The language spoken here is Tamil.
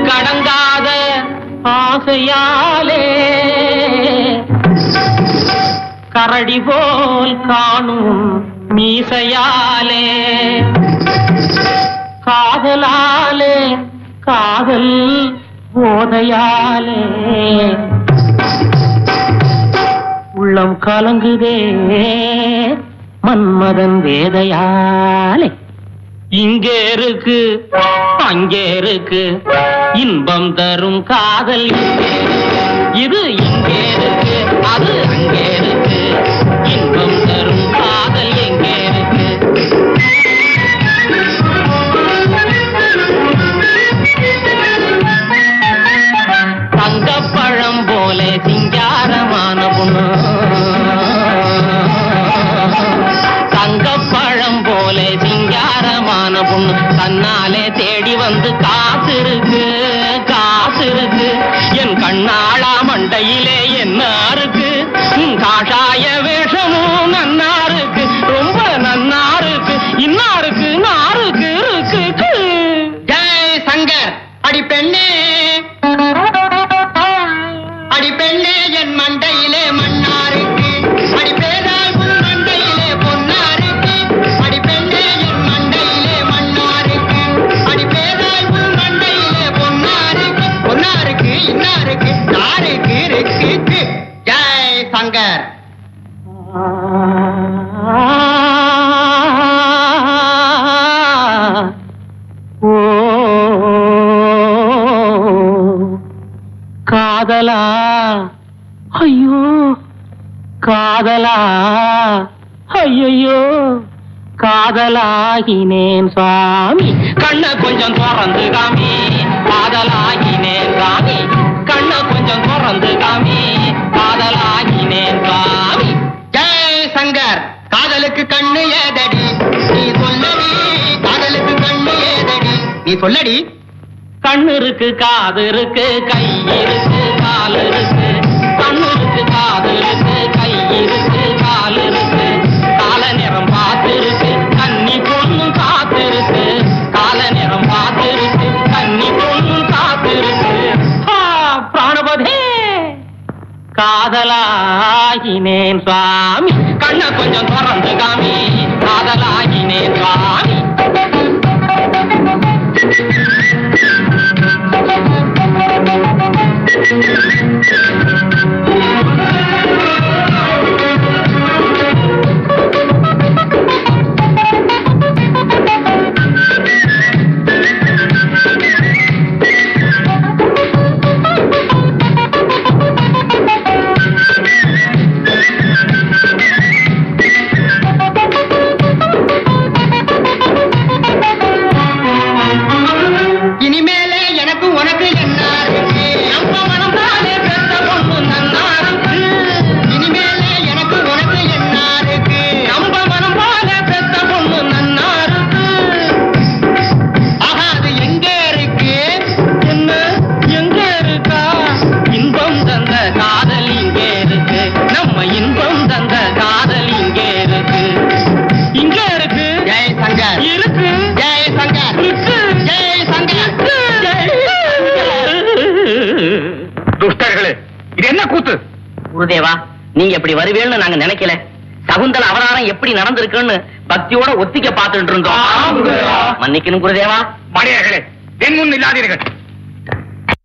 கடங்காத ஆசையாலே கரடி போல் காணும் மீசையாலே காதலாலே காதல் போதையாலே உள்ளம் கலங்குதே மன்மதன் வேதையாலே இங்கே இருக்கு அங்கே இருக்கு இன்பம் தரும் காதல் இங்கே இருக்கு. இது இங்கே இருக்கு அது அங்கே இருக்கு இன்பம் தரும் காதல் எங்கே இருக்கு தங்கப்பழம் போல சிங்காரமான பொண்ணு தங்கப்பழம் போல சிங்காரமான பொண்ணு தன்னாலே தேடி வந்து காத்திருக்கு காத்திருக்கு என் கண்ணாளா மண்டையிலே என்ன இருக்கு உன் காஷாய வேஷமும் நன்னா இருக்கு ரொம்ப நன்னா இருக்கு இன்னாருக்கு நாருக்கு இருக்கு ஜெய் சங்கர் அடி பெண்ணே அடி பெண்ணே என் மண்டையிலே மண்ணாருக்கு அடி பேரால் உன் மண்டையிலே பொன்னாருக்கு அடி பெண்ணே என் மண்டையிலே மண்ணாருக்கு அடி பேரால் உன் மண்டையிலே பொன்னாருக்கு பொன்னாருக்கு இன்னாருக்கு நாருக்கு இருக்கு ஜெய் சங்கர் ஓ காதலா ஐயோ காதலா ஐயோ காதலாகினேன் சுவாமி கண்ண கொஞ்சம் திறந்து காமி காதலாகினேன் சாமி கண்ண கொஞ்சம் திறந்து காமி காதலாகினேன் சுவாமி ஜெய் சங்கர் காதலுக்கு கண்ணு ஏதடி நீ சொல்லடி காதலுக்கு கண்ணு ஏதடி நீ சொல்லடி கண்ணு இருக்கு காது இருக்கு கை இருக்கு கால் இருக்கு கண்ணு இருக்கு காது இருக்கு கை இருக்கு கால் இருக்கு கால நேரம் பார்த்து இருக்கு கண்ணி பொண்ணும் காத்து இருக்கு கால நேரம் பார்த்து இருக்கு கண்ணி பொண்ணும் காத்து இருக்கு ஆ, பிராணபதே காதலாகினேன் சுவாமி கண்ண கொஞ்சம் திறந்து காமி காதலாகினேன் சுவாமி இனிமேலே எனக்கு உனக்கு என்ன இருக்கு நம்ம மனம் தானே பெத்த பொண்ணு நன்னா இருக்கு இனிமேலே எனக்கு உனக்கு என்ன இருக்கு நம்ம மனம் தானே பெத்த பொண்ணு நன்னா இருக்கு ஆஹா அது எங்க இருக்கு என்ன எங்க இருக்கா இன்பம் தந்த காதல் இங்கே இருக்கு நம்ம இன்பம் தந்த காதல் இங்கே இருக்கு இங்கே இருக்கு ஜெய் சங்கர் இருக்கு ஜெய் சங்கர் இருக்கு ஜெய் சங்கர் துஷ்டர்களே இது என்ன கூத்து குருதேவா நீங்க இப்படி வருவீன்னு நாங்க நினைக்கல சகுந்தல அவதாரம் எப்படி நடந்திருக்குன்னு பக்தியோட ஒத்திக்க பார்த்துட்டு இருந்தோம் ஆம் குருதேவா. மன்னிக்கணும் குருதேவா மணியர்களே என் முன் இல்லாதீர்கள்